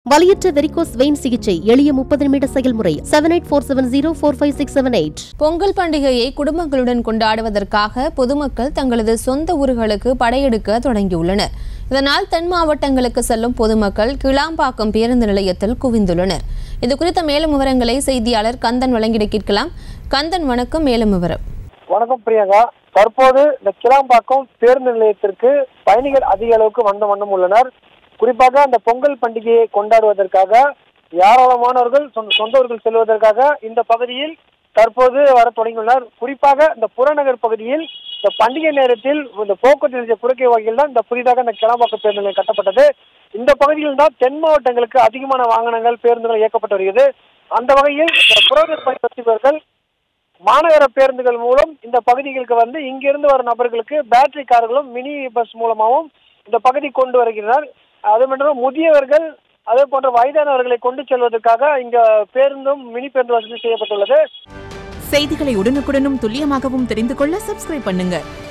வலியற்ற varicose vein சிகிச்சை எளிய முப்பது நிமிட செயல்முறை seven eight four seven zero four five six seven eight Pongal பண்டிகையை குடும்பங்களுடன் கொண்டாடுவதற்காக பொதுமக்கள் தங்களது சொந்த ஊர்களுக்கு படையெடுக்க தொடங்கியுள்ளனர் இதனால் தென் மாவட்டங்களுக்கு செல்லும் பொதுமக்கள் கிளாம்பாக்கம் பேருந்து நிலையத்தில் குவிந்துள்ளனர் இது குறித்த மேலும் விவரங்களை செய்தியாளர் கந்தன் வழங்கிட கேட்கலாம் கந்தன் வணக்கம் மேலும் விவரம் வணக்கம் பிரியங்கா தற்போது இந்த கிளாம்பாக்கம் பேருந்து நிலையத்திற்கு பயணிகள் அதிக அளவுக்கு வந்த வண்ணம் உள்ளனர் குறிப்பாக அந்த பொங்கல் பண்டிகையை கொண்டாடுவதற்காக ஏராளமானவர்கள் சொந்த சொந்த ஊர்கள் செல்வதற்காக இந்த பகுதியில் தற்போது வர தொடங்கியுள்ளனர் குறிப்பாக இந்த புறநகர் பகுதியில் இந்த பண்டிகை நேரத்தில் இந்த போக்குவரத்து நெரிசல் குறைக்க வகையில் தான் இந்த புதிதாக இந்த கிளாம்பாக்கம் பேருந்து நிலையம் கட்டப்பட்டது இந்த பகுதியில் தான் தென் மாவட்டங்களுக்கு அதிகமான வாகனங்கள் பேருந்துகள் இயக்கப்பட்டு வருகிறது அந்த வகையில் இந்த புறநகர் பகுதி வசிப்பவர்கள் மாநகர பேருந்துகள் மூலம் இந்த பகுதிகளுக்கு வந்து இங்கிருந்து வரும் நபர்களுக்கு பேட்டரி கார்களும் மினி பஸ் மூலமாகவும் இந்த பகுதி கொண்டு வருகிறார் அது மட்டும் முதியவர்கள் அதே போன்ற வயதானவர்களை கொண்டு செல்வதற்காக இங்க பேருந்தும் மினி பேருந்து வசதி செய்யப்பட்டுள்ளது செய்திகளை உடனுக்குடனும் துல்லியமாகவும் தெரிந்து கொள்ள சப்ஸ்கிரைப் பண்ணுங்க